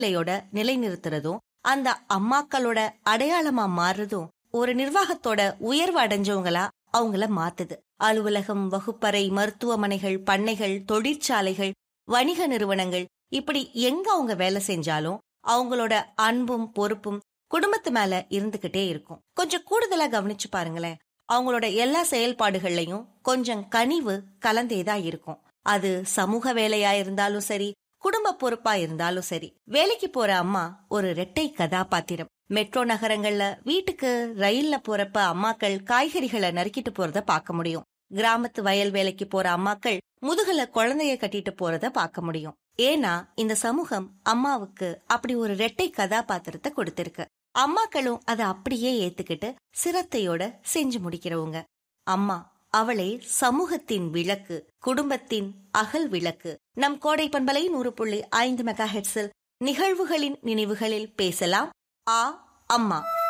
நிலையோட நிலைநிறுத்துறதும் அந்த அம்மாக்களோட அடையாளமா மாறுறதும் ஒரு நிர்வாகத்தோட உயர்வு அடைஞ்சவங்களா அவங்கள மாத்துது அலுவலகம் வகுப்பறை மருத்துவமனைகள் பண்ணைகள் தொழிற்சாலைகள் வணிக நிறுவனங்கள் இப்படி எங்க அவங்க வேலை செஞ்சாலும் அவங்களோட அன்பும் பொறுப்பும் குடும்பத்து மேல இருந்துகிட்டே இருக்கும் கொஞ்சம் கூடுதலா கவனிச்சு பாருங்களேன் அவங்களோட எல்லா செயல்பாடுகள்லயும் கொஞ்சம் கனிவு கலந்தேதான் இருக்கும் அது சமூக வேலையா இருந்தாலும் சரி குடும்ப பொறுப்பா இருந்தாலும் சரி வேலைக்கு போற அம்மா ஒரு இரட்டை கதாபாத்திரம் மெட்ரோ நகரங்கள்ல வீட்டுக்கு ரயில்ல போறப்ப அம்மாக்கள் காய்கறிகளை நறுக்கிட்டு போறத பார்க்க முடியும் கிராமத்து வயல் வேலைக்கு போற அம்மாக்கள் முதுகுல குழந்தைய கட்டிட்டு போறத பார்க்க முடியும் ஏன்னா இந்த சமூகம் அம்மாவுக்கு அப்படி ஒரு இரட்டை கதாபாத்திரத்தை கொடுத்திருக்கு அம்மாக்களும் அதை அப்படியே ஏத்துக்கிட்டு சிரத்தையோட செஞ்சு முடிக்கிறவங்க அம்மா அவளே சமூகத்தின் விளக்கு குடும்பத்தின் அகல் விளக்கு நம் கோடை பண்பலை நூறு புள்ளி ஐந்து மெகா ஹெட்ஸில் நிகழ்வுகளின் நினைவுகளில் பேசலாம் ஆ அம்மா